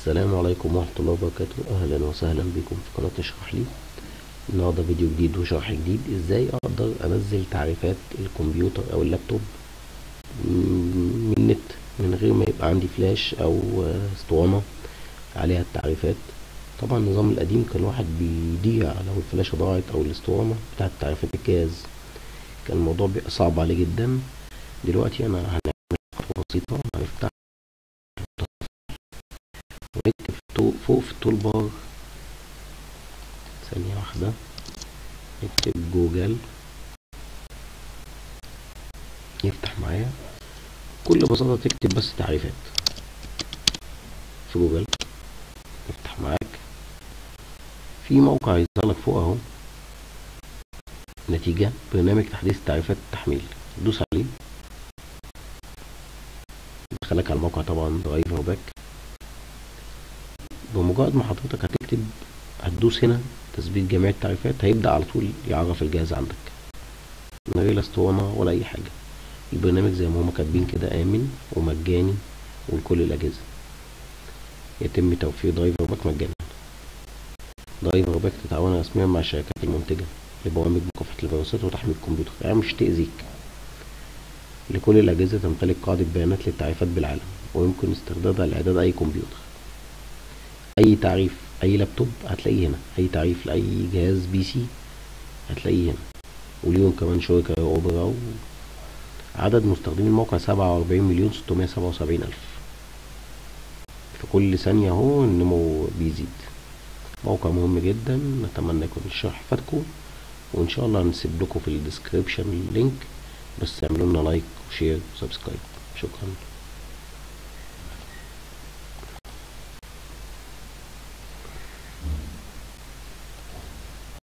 السلام عليكم ورحمة الله وبركاته أهلا وسهلا بكم في قناة اشرح لي النهاردة فيديو جديد وشرح جديد ازاي اقدر انزل تعريفات الكمبيوتر او اللابتوب من النت من غير ما يبقى عندي فلاش او اسطوانة عليها التعريفات طبعا النظام القديم كان الواحد بيضيع لو الفلاشة ضاعت او الاسطوانة بتاعت تعريفات الجهاز كان الموضوع بيبقى صعب عليه جدا دلوقتي انا هنعمل خطوة بسيطة هنفتح ونكتب فوق في التول بار ثانية واحدة نكتب جوجل يفتح معايا بكل بساطة تكتب بس تعريفات في جوجل يفتح معاك في موقع يظهر لك فوق اهو نتيجة برنامج تحديث تعريفات التحميل دوس عليه يدخلك على الموقع طبعا درايفر باك بمجرد ما حضرتك هتكتب هتدوس هنا تثبيت جميع التعريفات هيبدأ على طول يعرف الجهاز عندك من غير لا اسطوانة ولا أي حاجة البرنامج زي ما هما كاتبين كده آمن ومجاني ولكل الأجهزة يتم توفير درايفر باك مجانا درايفر باك تتعاون رسميا مع الشركات المنتجة لبرامج مكافحة الفيروسات وتحميل الكمبيوتر يعني مش تأذيك لكل الأجهزة تمتلك قاعدة بيانات للتعريفات بالعالم ويمكن استخدامها لإعداد أي كمبيوتر أي تعريف اي لابتوب هتلاقيه هنا اي تعريف لاي جهاز بي سي هتلاقيه هنا وليهم كمان شركة اوبرا و... عدد مستخدمي الموقع سبعة واربعين مليون ستمية سبعة وسبعين الف في كل ثانية اهو النمو بيزيد موقع مهم جدا نتمنى يكون الشرح فاتكم وان شاء الله هنسيب لكم في الديسكريبشن اللينك بس اعملوا لنا لايك وشير وسبسكرايب شكرا